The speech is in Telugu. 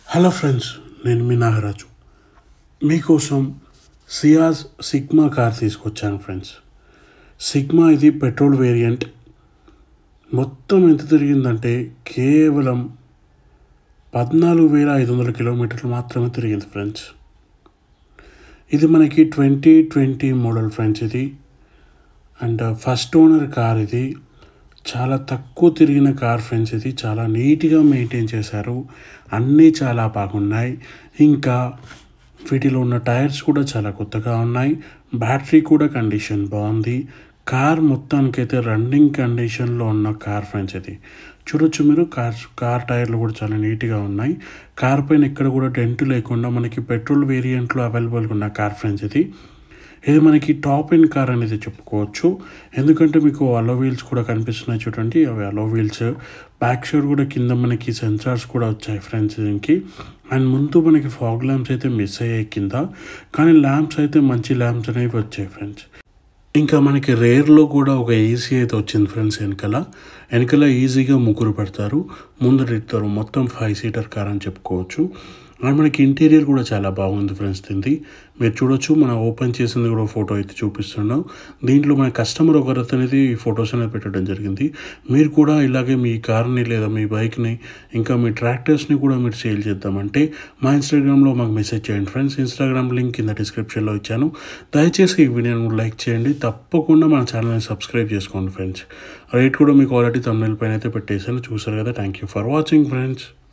హలో ఫ్రెండ్స్ నేను మీ నాగరాజు మీకోసం సియాజ్ సిగ్మా కార్ తీసుకొచ్చాను ఫ్రెండ్స్ సిగ్మా ఇది పెట్రోల్ వేరియంట్ మొత్తం ఎంత తిరిగిందంటే కేవలం పద్నాలుగు వేల ఐదు వందల కిలోమీటర్లు మాత్రమే తిరిగింది ఫ్రెండ్స్ ఇది మనకి ట్వంటీ ట్వంటీ మోడల్ ఫ్రెండ్స్ ఇది అండ్ ఫస్ట్ ఓనర్ కార్ ఇది చాలా తక్కువ తిరిగిన కార్ ఫ్రెండ్స్ ఇది చాలా నీట్గా మెయింటైన్ చేశారు అన్నీ చాలా బాగున్నాయి ఇంకా వీటిలో ఉన్న టైర్స్ కూడా చాలా కొత్తగా ఉన్నాయి బ్యాటరీ కూడా కండిషన్ బాగుంది కార్ మొత్తానికైతే రన్నింగ్ కండిషన్లో ఉన్న కార్ ఫ్రెండ్స్ ఇది చూడొచ్చు మీరు కార్ కార్ టైర్లు కూడా చాలా నీట్గా ఉన్నాయి కార్ పైన ఎక్కడ కూడా డెంట్ లేకుండా మనకి పెట్రోల్ వేరియంట్లో అవైలబుల్గా ఉన్న కార్ ఫ్రెండ్స్ ఇది ఇది మనకి టాప్ ఇన్ కార్ అనేది చెప్పుకోవచ్చు ఎందుకంటే మీకు అలో వీల్స్ కూడా కనిపిస్తున్నాయి చూడండి అవి అలో వీల్స్ బ్యాక్ సైడ్ కూడా కింద మనకి సెన్సార్స్ కూడా వచ్చాయి ఫ్రెండ్స్ దీనికి అండ్ ముందు మనకి ఫాగ్ ల్యాంప్స్ అయితే మిస్ అయ్యాయి కింద కానీ ల్యాంప్స్ అయితే మంచి ల్యాంప్స్ అనేవి వచ్చాయి ఫ్రెండ్స్ ఇంకా మనకి రేర్లో కూడా ఒక ఏసీ అయితే వచ్చింది ఫ్రెండ్స్ వెనకాల వెనకాల ఈజీగా ముగ్గురు పెడతారు ముందర ఇద్దరు మొత్తం ఫైవ్ సీటర్ కార్ అని చెప్పుకోవచ్చు అండ్ మనకి ఇంటీరియర్ కూడా చాలా బాగుంది ఫ్రెండ్స్ దీన్ని మీరు చూడొచ్చు మనం ఓపెన్ చేసింది కూడా ఫోటో అయితే చూపిస్తున్నాం దీంట్లో మన కస్టమర్ ఒకరు అనేది ఈ ఫొటోస్ అనేది పెట్టడం జరిగింది మీరు కూడా ఇలాగే మీ కార్ని లేదా మీ బైక్ని ఇంకా మీ ట్రాక్టర్స్ని కూడా మీరు సేల్ చేద్దామంటే మా ఇన్స్టాగ్రామ్లో మాకు మెసేజ్ చేయండి ఫ్రెండ్స్ ఇన్స్టాగ్రామ్ లింక్ కింద డిస్క్రిప్షన్లో ఇచ్చాను దయచేసి ఈ వీడియోని లైక్ చేయండి తప్పకుండా మన ఛానల్ని సబ్స్క్రైబ్ చేసుకోండి ఫ్రెండ్స్ రేట్ కూడా మీకు ఆల్రెడీ తమిళ పైన అయితే పెట్టేసాను చూసారు కదా thank you for watching friends